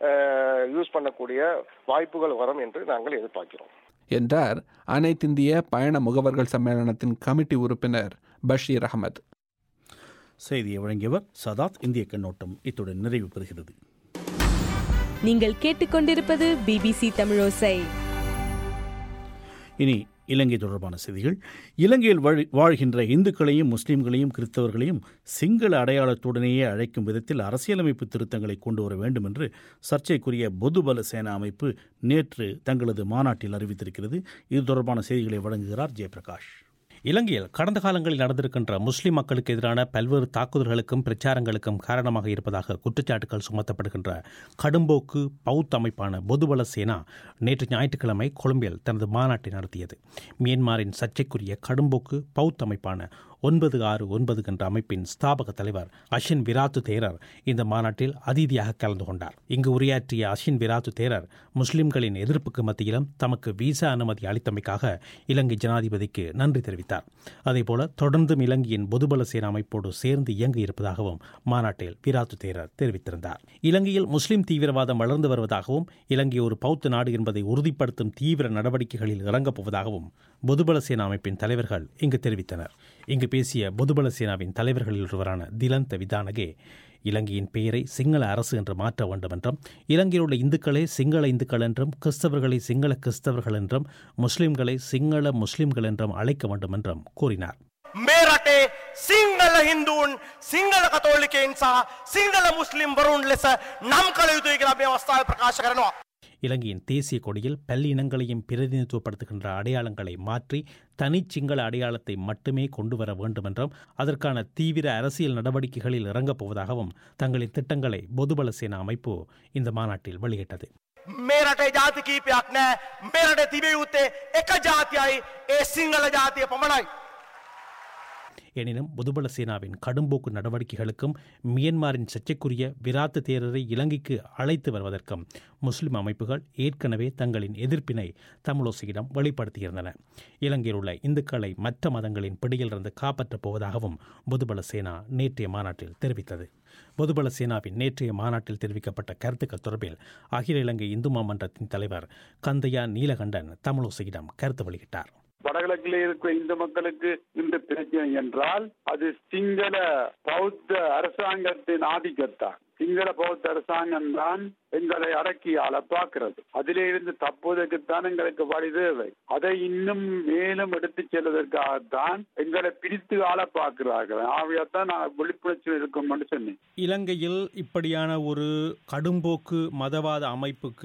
யூஸ் பண்ணக்கூடிய வாய்ப்புகள் வரும் என்று நாங்கள் எதிர்பார்க்கிறோம் என்றார் அனைத்திந்திய பயண முகவர்கள் சம்மேளனத்தின் கமிட்டி உறுப்பினர் பஷீர் அகமது செய்தியை வழங்கியவர் சதாத் இந்திய கண்ணோட்டம் இத்துடன் நிறைவு பெறுகிறது நீங்கள் கேட்டுக்கொண்டிருப்பது பிபிசி தமிழோசை இனி இலங்கை தொடர்பான செய்திகள் இலங்கையில் வாழ்- வாழ்கின்ற இந்துக்களையும் முஸ்லிம்களையும் கிறிஸ்தவர்களையும் சிங்கள அடையாளத்துடனேயே அழைக்கும் விதத்தில் அரசியலமைப்பு திருத்தங்களை கொண்டு வர வேண்டும் என்று சர்ச்சைக்குரிய பொதுபல சேனா அமைப்பு நேற்று தங்களது மாநாட்டில் அறிவித்திருக்கிறது இது தொடர்பான செய்திகளை வழங்குகிறார் ஜெயபிரகாஷ் இலங்கையில் கடந்த காலங்களில் நடந்திருக்கின்ற முஸ்லிம் மக்களுக்கு எதிரான பல்வேறு தாக்குதல்களுக்கும் பிரச்சாரங்களுக்கும் காரணமாக இருப்பதாக குற்றச்சாட்டுகள் சுமத்தப்படுகின்ற கடும்போக்கு பௌத்த அமைப்பான பொதுபல சேனா நேற்று ஞாயிற்றுக்கிழமை கொழும்பில் தனது மாநாட்டை நடத்தியது மியான்மரின் சர்ச்சைக்குரிய கடும்போக்கு பௌத்த அமைப்பான ஒன்பது ஆறு ஒன்பது என்ற அமைப்பின் ஸ்தாபக தலைவர் அஷின் விராத்து தேரர் இந்த மாநாட்டில் அதிதியாக கலந்து கொண்டார் இங்கு உரையாற்றிய அஷின் விராத்து தேரர் முஸ்லிம்களின் எதிர்ப்புக்கு மத்தியிலும் தமக்கு விசா அனுமதி அளித்தமைக்காக இலங்கை ஜனாதிபதிக்கு நன்றி தெரிவித்தார் அதேபோல தொடர்ந்தும் இலங்கையின் பொதுபல சேனா அமைப்போடு சேர்ந்து இயங்க இருப்பதாகவும் மாநாட்டில் விராத்து தேரர் தெரிவித்திருந்தார் இலங்கையில் முஸ்லிம் தீவிரவாதம் வளர்ந்து வருவதாகவும் இலங்கை ஒரு பௌத்த நாடு என்பதை உறுதிப்படுத்தும் தீவிர நடவடிக்கைகளில் இறங்கப் போவதாகவும் பொதுபல சேனா அமைப்பின் தலைவர்கள் இங்கு தெரிவித்தனர் இங்கு பேசிய பொதுபல சேனாவின் தலைவர்களில் ஒருவரான திலந்த விதானகே இலங்கையின் பெயரை சிங்கள அரசு என்று மாற்ற வேண்டும் என்றும் இலங்கையில் உள்ள இந்துக்களை சிங்கள இந்துக்கள் என்றும் கிறிஸ்தவர்களை சிங்கள கிறிஸ்தவர்கள் என்றும் முஸ்லிம்களை சிங்கள முஸ்லிம்கள் என்றும் அழைக்க வேண்டும் என்றும் கூறினார் මේ රටේ සිංහල හින්දුවන් සිංහල කතෝලිකයින් සහ සිංහල මුස්ලිම් වරුන් ලෙස නම් කළ යුතුයි කියලා මේ අවස්ථාවේ ප්‍රකාශ කරනවා. இலங்கையின் தேசிய கொடியில் பல்லினங்களையும் பிரதிநிதித்துவப்படுத்துகின்ற அடையாளங்களை மாற்றி தனிச் சிங்கள அடையாளத்தை மட்டுமே கொண்டு வர வேண்டும் என்றும் அதற்கான தீவிர அரசியல் நடவடிக்கைகளில் இறங்கப் போவதாகவும் தங்களின் திட்டங்களை பொதுபல சேனா அமைப்பு இந்த மாநாட்டில் வெளியிட்டது මේ රටේ ජාති කීපයක් නෑ මේ රටේ තිබිය යුත්තේ එක ජාතියයි ඒ සිංහල ජාතිය පමණයි. எனினும் பொதுபல சேனாவின் கடும்போக்கு நடவடிக்கைகளுக்கும் மியன்மாரின் சர்ச்சைக்குரிய விராத்து தேரரை இலங்கைக்கு அழைத்து வருவதற்கும் முஸ்லிம் அமைப்புகள் ஏற்கனவே தங்களின் எதிர்ப்பினை தமிழோசையிடம் வெளிப்படுத்தியிருந்தன இலங்கையில் உள்ள இந்துக்களை மற்ற மதங்களின் பிடியிலிருந்து காப்பாற்றப் போவதாகவும் பொதுபல சேனா நேற்றைய மாநாட்டில் தெரிவித்தது பொதுபல சேனாவின் நேற்றைய மாநாட்டில் தெரிவிக்கப்பட்ட கருத்துக்கள் தொடர்பில் அகில இலங்கை இந்து மாமன்றத்தின் தலைவர் கந்தையா நீலகண்டன் தமிழோசையிடம் கருத்து வெளியிட்டார் வடகிழக்கில் இருக்கிற இந்து மக்களுக்கு இந்த பிரச்சனை என்றால் அது சிங்கள பௌத்த அரசாங்கத்தின் ஆதிக்கத்தான் சிங்கள பௌத்த அரசாங்கம் தான் எங்களை அடக்கி ஆள பார்க்கிறது அதிலே இருந்து தப்புவதற்குத்தான் எங்களுக்கு வழி தேவை அதை இன்னும் மேலும் எடுத்து செல்வதற்காகத்தான் எங்களை பிரித்து ஆள பார்க்கிறார்கள் ஆகையாத்தான் நான் விழிப்புணர்ச்சி இருக்கும் சொன்னேன் இலங்கையில் இப்படியான ஒரு கடும்போக்கு மதவாத அமைப்புக்கு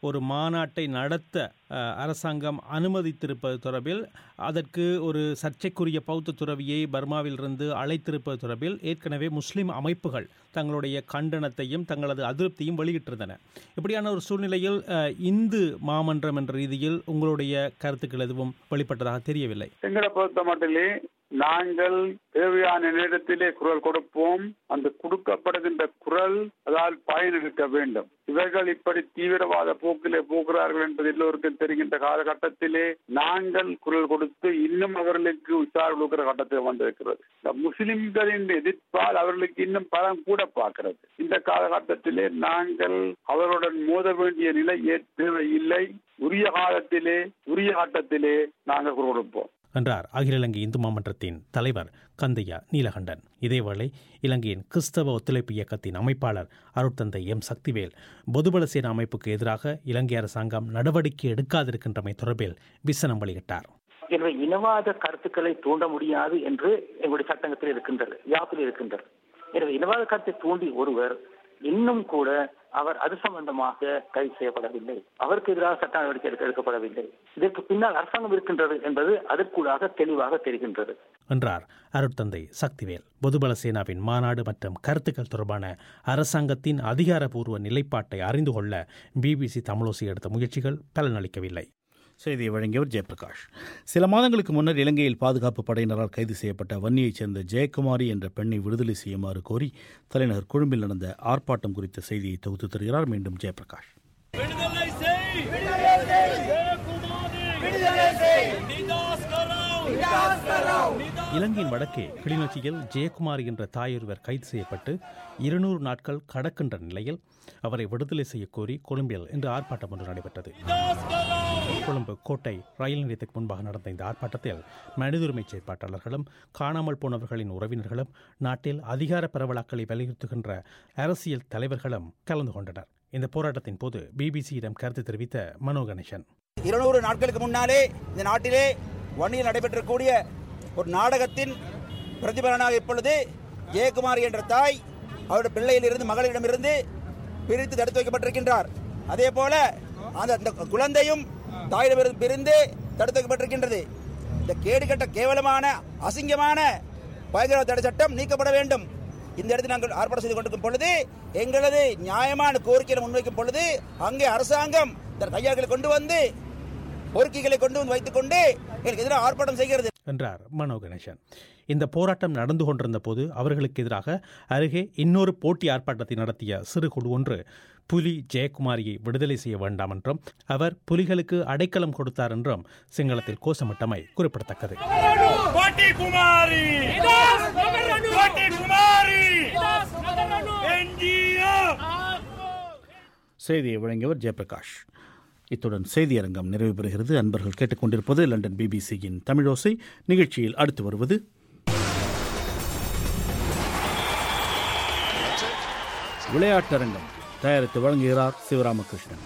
ஒரு மாநாட்டை நடத்த அஹ், அரசாங்கம் அனுமதித்திருப்பது தொடர்பில் அதற்கு ஒரு சர்ச்சைக்குரிய பௌத்த துறவியை பர்மாவிலிருந்து அழைத்திருப்பது தொடர்பில் ஏற்கனவே முஸ்லிம் அமைப்புகள் தங்களுடைய கண்டனத்தையும் தங்களது அதிருப்தியும் வெளியிட்டிருந்தன இப்படியான ஒரு சூழ்நிலையில் அஹ், இந்து மாமன்றம் என்ற ரீதியில் உங்களுடைய கருத்துக்கள் எதுவும் வெளிப்பட்டதாக தெரியவில்லை எங்களை பொறுத்த மட்டிலே நாங்கள் தேவையான நேரத்திலே குரல் கொடுப்போம் அந்த கொடுக்கப்படுகின்ற குரல் அதால் பயனளிக்க வேண்டும் இவர்கள் இப்படி தீவிரவாத போக்கிலே போகிறார்கள் என்பது எல்லோருக்கும் தெரிகின்ற காலகட்டத்திலே நாங்கள் குரல் கொடுத்து இன்னும் அவர்களுக்கு உற்சாகம் கொடுக்கிற கட்டத்தில் வந்திருக்கிறது இந்த முஸ்லிம்களின் எதிர்ப்பால் அவர்களுக்கு இன்னும் பலம் கூட பார்க்கிறது இந்த காலகட்டத்திலே நாங்கள் அவருடன் மோத வேண்டிய நிலை ஏ- தேவையில்லை உரிய காலத்திலே உரிய கட்டத்திலே நாங்கள் குரல் கொடுப்போம் என்றார் அகில இலங்கை இந்து மாமன்றத்தின் தலைவர் கந்தையா நீலகண்டன் இதேவேளை இலங்கையின் கிறிஸ்தவ ஒத்துழைப்பு இயக்கத்தின் அமைப்பாளர் அருட்தந்தை எம் சக்திவேல் பொதுபல சேனா அமைப்புக்கு எதிராக இலங்கை அரசாங்கம் நடவடிக்கை எடுக்காதிருக்கின்றமை தொடர்பில் விசனம் வெளியிட்டார் எனவே இனவாத கருத்துக்களை தூண்ட முடியாது என்று எங்களுடைய சட்டங்கத்தில் இருக்கின்றது யாப்பில் இருக்கின்றது எனவே இனவாத கருத்தை தூண்டி ஒருவர் இன்னும் கூட அவர் அது சம்பந்தமாக கைது செய்யப்படவில்லை அவருக்கு எதிராக சட்ட நடவடிக்கை எடுக்க- எடுக்கப்படவில்லை இதற்கு பின்னால் அரசாங்கம் இருக்கின்றது என்பது அதற்குள்ளாக தெளிவாக தெரிகின்றது என்றார் அருட்தந்தை சக்திவேல் பொதுபல சேனாவின் மாநாடு மற்றும் கருத்துக்கள் தொடர்பான அரசாங்கத்தின் அதிகாரப்பூர்வ நிலைப்பாட்டை அறிந்து கொள்ள பிபிசி தமிழோசி எடுத்த முயற்சிகள் பலனளிக்கவில்லை செய்தியை வழங்கியவர் ஜெயபிரகாஷ் சில மாதங்களுக்கு முன்னர் இலங்கையில் பாதுகாப்பு படையினரால் கைது செய்யப்பட்ட வன்னியைச் சேர்ந்த ஜெயக்குமாரி என்ற பெண்ணை விடுதலை செய்யுமாறு கோரி தலைநகர் கொழும்பில் நடந்த ஆர்ப்பாட்டம் குறித்த செய்தியை தொகுத்து தருகிறார் மீண்டும் ஜெயபிரகாஷ் இலங்கையின் வடக்கே கிளிநொச்சியில் ஜெயக்குமார் என்ற தாயொருவர் கைது செய்யப்பட்டு இருநூறு நாட்கள் கடக்கின்ற நிலையில் அவரை விடுதலை செய்யக் கோரி கொழும்பில் இன்று ஆர்ப்பாட்டம் ஒன்று நடைபெற்றது கொழும்பு கோட்டை ரயில் நிலையத்துக்கு முன்பாக நடந்த இந்த ஆர்ப்பாட்டத்தில் மனித உரிமை செயற்பாட்டாளர்களும் காணாமல் போனவர்களின் உறவினர்களும் நாட்டில் அதிகார பரவலாக்களை வலியுறுத்துகின்ற அரசியல் தலைவர்களும் கலந்து கொண்டனர் இந்த போராட்டத்தின் போது பிபிசியிடம் கருத்து தெரிவித்த மனோ கணேசன் இருநூறு நாட்களுக்கு முன்னாலே இந்த நாட்டிலே வன்னியில் நடைபெற்றக்கூடிய ஒரு நாடகத்தின் பிரதிபலனாக இப்பொழுது ஜெயக்குமார் என்ற தாய் அவருடைய பிள்ளையிலிருந்து மகளிடமிருந்து பிரித்து தடுத்து வைக்கப்பட்டிருக்கின்றார் அதே போல அந்த அந்த குழந்தையும் தாயிடமிருந்து பிரிந்து தடுத்து வைக்கப்பட்டிருக்கின்றது இந்த கேடுகட்ட கேவலமான அசிங்கமான பயங்கரவாத தடை சட்டம் நீக்கப்பட வேண்டும் இந்த இடத்தில் நாங்கள் ஆர்ப்பாட்டம் செய்து கொண்டிருக்கும் பொழுது எங்களது நியாயமான கோரிக்கைகளை முன்வைக்கும் பொழுது அங்கே அரசாங்கம் தன் கையாள்களை கொண்டு வந்து பொறுக்கிகளை கொண்டு வந்து வைத்துக் கொண்டு எங்களுக்கு எதிராக ஆர்ப்பாட்டம் செய்கிறது என்றார் மனோ கணேசன் இந்த போராட்டம் நடந்து கொண்டிருந்த போது அவர்களுக்கு எதிராக அருகே இன்னொரு போட்டி ஆர்ப்பாட்டத்தை நடத்திய சிறு குழு ஒன்று புலி ஜெயக்குமாரியை விடுதலை செய்ய வேண்டாம் என்றும் அவர் புலிகளுக்கு அடைக்கலம் கொடுத்தார் என்றும் சிங்களத்தில் கோஷமிட்டமை குறிப்பிடத்தக்கது ಕೋಟಿ ಕುಮಾರಿ ಕೋಟಿ ಕುಮಾರಿ ಎನ್ಜಿಒ செய்தியை வழங்கியவர் ஜெயபிரகாஷ் இத்துடன் செய்தியரங்கம் நிறைவு பெறுகிறது அன்பர்கள் கேட்டுக்கொண்டிருப்பது லண்டன் பிபிசியின் தமிழோசை நிகழ்ச்சியில் அடுத்து வருவது விளையாட்டரங்கம் தயாரித்து வழங்குகிறார் சிவராமகிருஷ்ணன்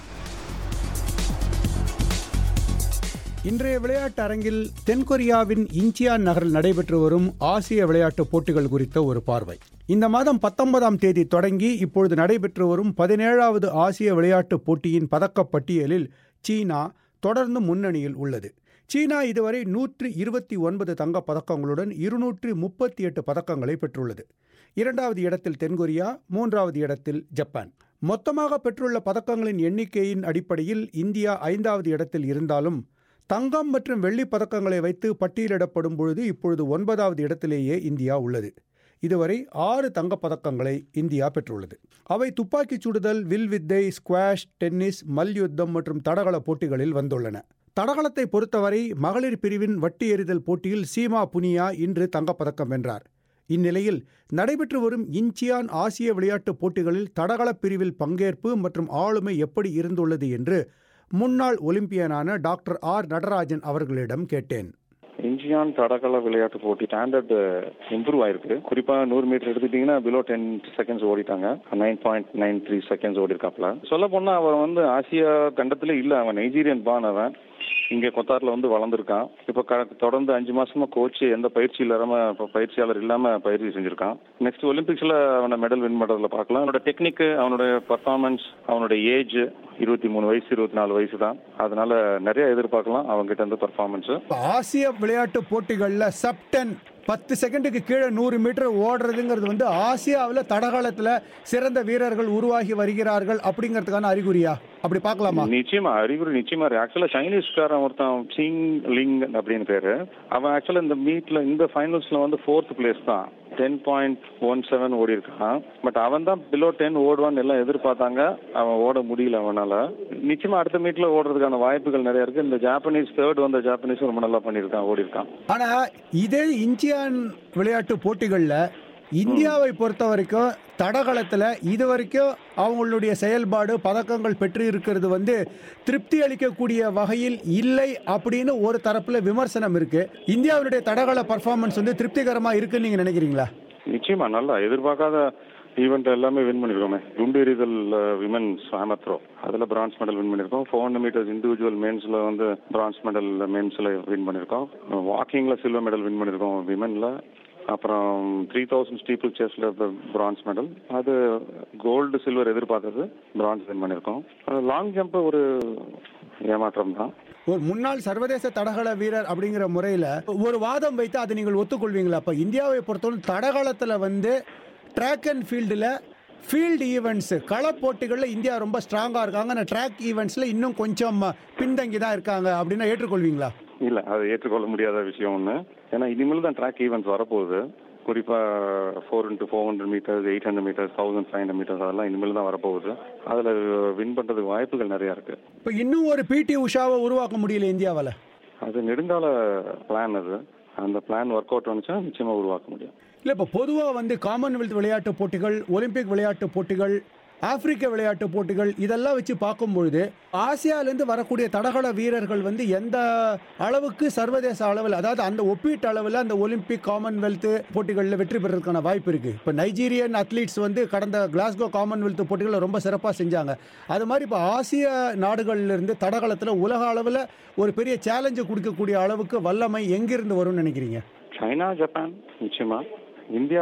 இன்றைய விளையாட்டு அரங்கில் தென்கொரியாவின் இன்ச்சியான் நகரில் நடைபெற்று வரும் ஆசிய விளையாட்டுப் போட்டிகள் குறித்த ஒரு பார்வை இந்த மாதம் பத்தொன்பதாம் தேதி தொடங்கி இப்பொழுது நடைபெற்று வரும் பதினேழாவது ஆசிய விளையாட்டுப் போட்டியின் பதக்கப் பட்டியலில் சீனா தொடர்ந்து முன்னணியில் உள்ளது சீனா இதுவரை நூற்று இருபத்தி ஒன்பது தங்கப் பதக்கங்களுடன் இருநூற்று முப்பத்தி எட்டு பதக்கங்களை பெற்றுள்ளது இரண்டாவது இடத்தில் தென்கொரியா மூன்றாவது இடத்தில் ஜப்பான் மொத்தமாக பெற்றுள்ள பதக்கங்களின் எண்ணிக்கையின் அடிப்படையில் இந்தியா ஐந்தாவது இடத்தில் இருந்தாலும் தங்கம் மற்றும் வெள்ளிப் பதக்கங்களை வைத்து பட்டியலிடப்படும் பொழுது இப்பொழுது ஒன்பதாவது இடத்திலேயே இந்தியா உள்ளது இதுவரை ஆறு தங்கப் பதக்கங்களை இந்தியா பெற்றுள்ளது அவை துப்பாக்கிச் சுடுதல் வில் வித்தை ஸ்குவாஷ் டென்னிஸ் மல்யுத்தம் மற்றும் தடகள போட்டிகளில் வந்துள்ளன தடகளத்தை பொறுத்தவரை மகளிர் பிரிவின் வட்டி எறிதல் போட்டியில் சீமா புனியா இன்று தங்கப்பதக்கம் வென்றார் இந்நிலையில் நடைபெற்று வரும் இன்ச்சியான் ஆசிய விளையாட்டுப் போட்டிகளில் தடகளப் பிரிவில் பங்கேற்பு மற்றும் ஆளுமை எப்படி இருந்துள்ளது என்று முன்னாள் ஒலிம்பியனான டாக்டர் ஆர் நடராஜன் அவர்களிடம் கேட்டேன் இந்தியான் தடகள விளையாட்டு போட்டி ஸ்டாண்டர்ட் இம்ப்ரூவ் ஆயிருக்கு குறிப்பா நூறு மீட்டர் எடுத்துட்டீங்கன்னா பிலோ டென் செகண்ட்ஸ் ஓடிட்டாங்க nine point nine three seconds ஓடி இருக்காப்ல சொல்ல போனா அவர் வந்து ஆசியா கண்டத்துல இல்ல அவன் நைஜீரியன் பான் அவன் இங்க கொத்தார்ல வந்து வளர்ந்துருக்கான் இப்ப க- தொடர்ந்து அஞ்சு மாசமா கோச் எந்த பயிற்சி இல்லாம இப்ப பயிற்சியாளர் இல்லாம பயிற்சி செஞ்சிருக்கான் நெக்ஸ்ட் ஒலிம்பிக்ஸ்ல அவனை மெடல் வின் பண்றதுல பார்க்கலாம் அவனோட டெக்னிக் அவனோட பர்ஃபார்மன்ஸ் அவனோட ஏஜ் இருபத்தி மூணு வயசு இருபத்தி நாலு வயசு தான் அதனால நிறைய எதிர்பார்க்கலாம் அவங்க கிட்ட இருந்து பர்ஃபார்மன்ஸ் இப்ப ஆசிய விளையாட்டு போட்டிகளில் சப்டன் பத்து செகண்டுக்கு கீழே நூறு மீட்டர் ஓடுறதுங்கிறது வந்து ஆசியாவில் தடகளத்தில் சிறந்த வீரர்கள் உருவாகி வருகிறார்கள் அப்படிங்கிறதுக்கான அறிகுறியா அப்படி பார்க்கலாமா நிச்சயமா அறிகுறி நிச்சயமா இருக்கு ஆக்சுவலா சைனீஸ்காரன் ஒருத்தன் சிங் லிங் அப்படின்னு பேரு அவன் ஆக்சுவலா இந்த மீட்ல இந்த ஃபைனல்ஸ்ல வந்து ஃபோர்த் பிளேஸ் தான் டென் பாயிண்ட் ஒன் செவன் ஓடி இருக்கான் பட் அவன் தான் பிலோ டென் ஓடுவான்னு எல்லாம் எதிர்பார்த்தாங்க அவன் ஓட முடியல அவனால நிச்சயமா அடுத்த மீட்ல ஓடுறதுக்கான வாய்ப்புகள் நிறைய இருக்கு இந்த ஜாப்பனீஸ் தேர்ட் வந்த ஜாப்பனீஸ் ரொம்ப நல்லா பண்ணியிருக்கான் ஓடி இருக்கான் ஆனா இதே இந்தியான் விளையாட்டு போட்டிகளில் இந்தியாவை பொறுத்த வரைக்கும் தடகளத்தில் இது வரைக்கும் அவங்களுடைய செயல்பாடு பதக்கங்கள் பெற்று இருக்கிறது வந்து திருப்தி அளிக்கக்கூடிய வகையில் இல்லை அப்படின்னு ஒரு தரப்புல விமர்சனம் இருக்கு இந்தியாவுடைய தடகள பர்ஃபார்மன்ஸ் வந்து திருப்திகரமா இருக்குன்னு நீங்க நினைக்கிறீங்களா நிச்சயமா நல்லா எதிர்பார்க்காத ஈவெண்ட் எல்லாமே வின் பண்ணிருக்கோமே குண்டு எறிதல் விமென்ஸ் ஹேமர் த்ரோ அதுல பிரான்ஸ் மெடல் வின் பண்ணிருக்கோம் ஃபோர் ஹண்ட்ரட் மீட்டர்ஸ் இண்டிவிஜுவல் மென்ஸ்ல வந்து பிரான்ஸ் மெடல் மென்ஸ்ல வின் பண்ணிருக்கோம் வாக்கிங்ல சில்வர் மெடல் வின் பண்ணிருக்கோம் விமென்ல அப்புறம் த்ரீ தௌசண்ட் ஸ்டீப்பிள் சேஸ்ல பிரான்ஸ் மெடல் அது கோல்டு சில்வர் எதிர்பார்த்தது பிரான்ஸ் வின் பண்ணிருக்கோம் லாங் ஜம்ப் ஒரு ஏமாற்றம் தான் ஒரு முன்னாள் சர்வதேச தடகள வீரர் அப்படிங்கிற முறையில் ஒரு வாதம் வைத்து அதை நீங்கள் ஒத்துக்கொள்வீங்களா அப்போ இந்தியாவை பொறுத்தவரை தடகளத்தில் வந்து ட்ராக் அண்ட் ஃபீல்டில் ஃபீல்டு ஈவெண்ட்ஸ் கள போட்டிகளில் இந்தியா ரொம்ப ஸ்ட்ராங்காக இருக்காங்க ஆனால் ட்ராக் ஈவெண்ட்ஸில் இன்னும் கொஞ்சம் பின்தங்கி தான் இருக்காங்க அப்படின்னா ஏற்றுக்கொள்வீங்களா இல்ல அது ஏற்றுக்கொள்ள முடியாத விஷயம் ஒண்ணு ஏன்னா இனிமேல் தான் ட்ராக் ஈவெண்ட்ஸ் வரப்போகுது குறிப்பா four into four hundred metres eight hundred metres thousand five hundred metres அதெல்லாம் இனிமேல் தான் வரப்போகுது அதுல வின் பண்றதுக்கு வாய்ப்புகள் நிறைய இருக்கு இப்போ இன்னும் ஒரு பிடி உஷாவை உருவாக்க முடியல இந்தியாவால் அது நெடுங்கால பிளான் அது அந்த பிளான் ஒர்க் அவுட் வந்துச்சா நிச்சயமா உருவாக்க முடியும் இல்லை இப்போ பொதுவாக வந்து காமன்வெல்த் விளையாட்டு போட்டிகள் ஒலிம்பிக் விளையாட்டு போட்டிகள் ஆப்பிரிக்க விளையாட்டு போட்டிகள் இதெல்லாம் வச்சு பார்க்கும்பொழுது ஆசியாவிலேருந்து வரக்கூடிய தடகள வீரர்கள் வந்து எந்த அளவுக்கு சர்வதேச அளவில் அதாவது அந்த ஒப்பீட்டு அளவில் அந்த ஒலிம்பிக் காமன்வெல்த் போட்டிகளில் வெற்றி பெறதுக்கான வாய்ப்பு இருக்குது இப்போ நைஜீரியன் அத்லீட்ஸ் வந்து கடந்த கிளாஸ்கோ காமன்வெல்த் போட்டிகளில் ரொம்ப சிறப்பாக செஞ்சாங்க அது மாதிரி இப்போ ஆசிய நாடுகள்லேருந்து தடகளத்தில் உலக அளவில் ஒரு பெரிய சேலஞ்சு கொடுக்கக்கூடிய அளவுக்கு வல்லமை எங்கிருந்து வரும்னு நினைக்கிறீங்க சைனா ஜப்பான் நிச்சயமா இந்தியா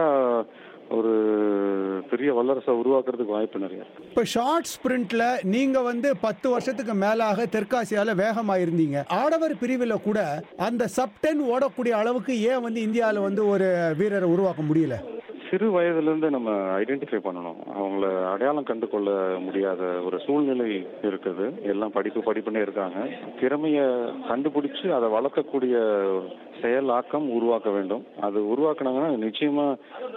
ஒரு பெரிய வல்லரசை உருவாக்குறதுக்கு வாய்ப்பு நிறைய இருக்கு. இப்போ ஷார்ட் ஸ்பிரிண்ட்ல நீங்க வந்து பத்து வருஷத்துக்கு மேலாக தெற்காசியால வேகமா இருந்தீங்க ஆடவர் பிரிவில் கூட அந்த சப்டென் ஓடக்கூடிய அளவுக்கு ஏன் வந்து இந்தியாவில் வந்து ஒரு வீரரை உருவாக்க முடியல சிறு வயதுல இருந்து நம்ம ஐடென்டிஃபை பண்ணணும் அவங்கள அடையாளம் கண்டு கொள்ள முடியாத ஒரு சூழ்நிலை இருக்குது எல்லாம் படிப்பு படிப்புன்னே இருக்காங்க திறமைய கண்டுபிடிச்சு அதை வளர்க்கக்கூடிய செயலாக்கம் உருவாக்க வேண்டும் அது உருவாக்குனாங்கன்னா நிச்சயமா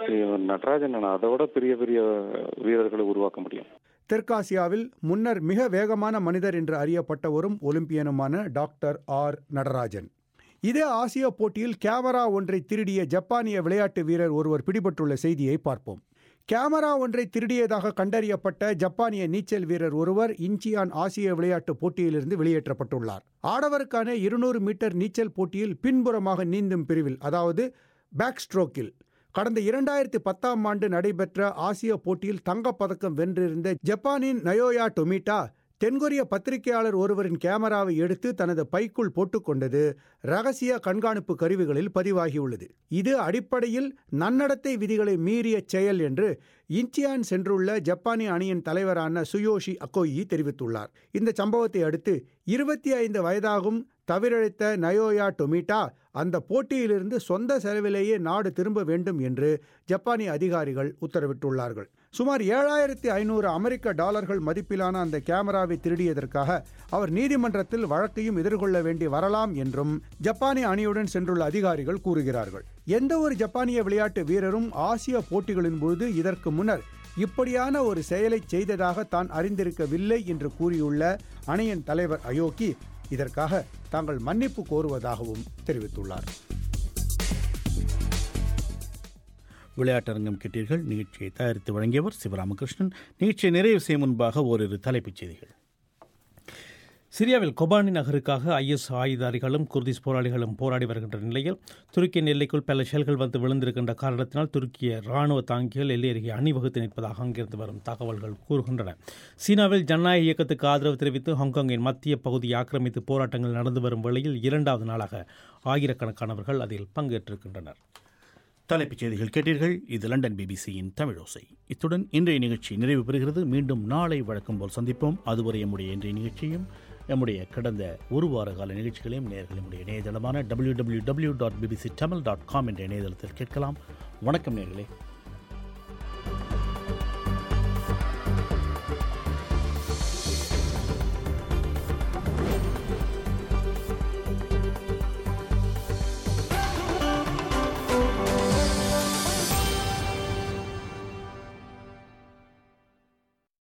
நடராஜன் அதை விட பெரிய பெரிய வீரர்களை உருவாக்க முடியும் தெற்காசியாவில் முன்னர் மிக வேகமான மனிதர் என்று அறியப்பட்டவரும் ஒலிம்பியனுமான டாக்டர் ஆர் நடராஜன் இதே ஆசிய போட்டியில் கேமரா ஒன்றை திருடிய ஜப்பானிய விளையாட்டு வீரர் ஒருவர் பிடிபட்டுள்ள செய்தியை பார்ப்போம் கேமரா ஒன்றை திருடியதாக கண்டறியப்பட்ட ஜப்பானிய நீச்சல் வீரர் ஒருவர் இன்ச்சியான் ஆசிய விளையாட்டு போட்டியிலிருந்து வெளியேற்றப்பட்டுள்ளார் ஆடவருக்கான இருநூறு மீட்டர் நீச்சல் போட்டியில் பின்புறமாக நீந்தும் பிரிவில் அதாவது பேக் ஸ்ட்ரோக்கில் கடந்த இரண்டாயிரத்தி பத்தாம் ஆண்டு நடைபெற்ற ஆசிய போட்டியில் தங்கப்பதக்கம் வென்றிருந்த ஜப்பானின் நயோயா டொமிட்டா தென்கொரிய பத்திரிகையாளர் ஒருவரின் கேமராவை எடுத்து தனது பைக்குள் போட்டுக்கொண்டது ரகசிய கண்காணிப்பு கருவிகளில் பதிவாகியுள்ளது இது அடிப்படையில் நன்னடத்தை விதிகளை மீறிய செயல் என்று இன்ச்சியான் சென்றுள்ள ஜப்பானிய அணியின் தலைவரான சுயோஷி அக்கோயி தெரிவித்துள்ளார் இந்த சம்பவத்தை அடுத்து இருபத்தி ஐந்து வயதாகும் தவிரழைத்த நயோயா டொமிட்டா அந்த போட்டியிலிருந்து சொந்த செலவிலேயே நாடு திரும்ப வேண்டும் என்று ஜப்பானிய அதிகாரிகள் உத்தரவிட்டுள்ளார்கள் சுமார் ஏழாயிரத்தி ஐநூறு அமெரிக்க டாலர்கள் மதிப்பிலான அந்த கேமராவை திருடியதற்காக அவர் நீதிமன்றத்தில் வழக்கையும் எதிர்கொள்ள வேண்டி வரலாம் என்றும் ஜப்பானிய அணியுடன் சென்றுள்ள அதிகாரிகள் கூறுகிறார்கள் எந்த ஒரு ஜப்பானிய விளையாட்டு வீரரும் ஆசிய போட்டிகளின் பொழுது இதற்கு முன்னர் இப்படியான ஒரு செயலை செய்ததாக தான் அறிந்திருக்கவில்லை என்று கூறியுள்ள அணியின் தலைவர் அயோக்கி இதற்காக தாங்கள் மன்னிப்பு கோருவதாகவும் தெரிவித்துள்ளார் விளையாட்டரங்கம் கேட்டீர்கள் நிகழ்ச்சியை தயாரித்து வழங்கியவர் சிவராமகிருஷ்ணன் நிகழ்ச்சியை நிறைவு செய்யும் முன்பாக ஓரிரு தலைப்புச் செய்திகள் சிரியாவில் கொபானி நகருக்காக ஐஎஸ் ஆயுதாரிகளும் குர்திஸ் போராளிகளும் போராடி வருகின்ற நிலையில் துருக்கியின் எல்லைக்குள் பல ஷெல்கள் வந்து விழுந்திருக்கின்ற காரணத்தினால் துருக்கிய ராணுவ தாங்கிகள் எல்லை அருகே அணிவகுத்து நிற்பதாக அங்கிருந்து வரும் தகவல்கள் கூறுகின்றன சீனாவில் ஜனநாயக இயக்கத்துக்கு ஆதரவு தெரிவித்து ஹாங்காங்கின் மத்திய பகுதியை ஆக்கிரமித்து போராட்டங்கள் நடந்து வரும் வேளையில் இரண்டாவது நாளாக ஆயிரக்கணக்கானவர்கள் அதில் பங்கேற்றிருக்கின்றனர் தலைப்புச் செய்திகள் கேட்டீர்கள் இது லண்டன் பிபிசியின் தமிழோசை இத்துடன் இன்றைய நிகழ்ச்சி நிறைவு பெறுகிறது மீண்டும் நாளை வழக்கம் போல் சந்திப்போம் அதுவரை நம்முடைய இன்றைய நிகழ்ச்சியும் நம்முடைய கடந்த ஒரு வார கால நிகழ்ச்சிகளையும் நேர்கள் நம்முடைய இணையதளமான W W W dot BBC Tamil dot com என்ற இணையதளத்தில் கேட்கலாம் வணக்கம் நேர்களே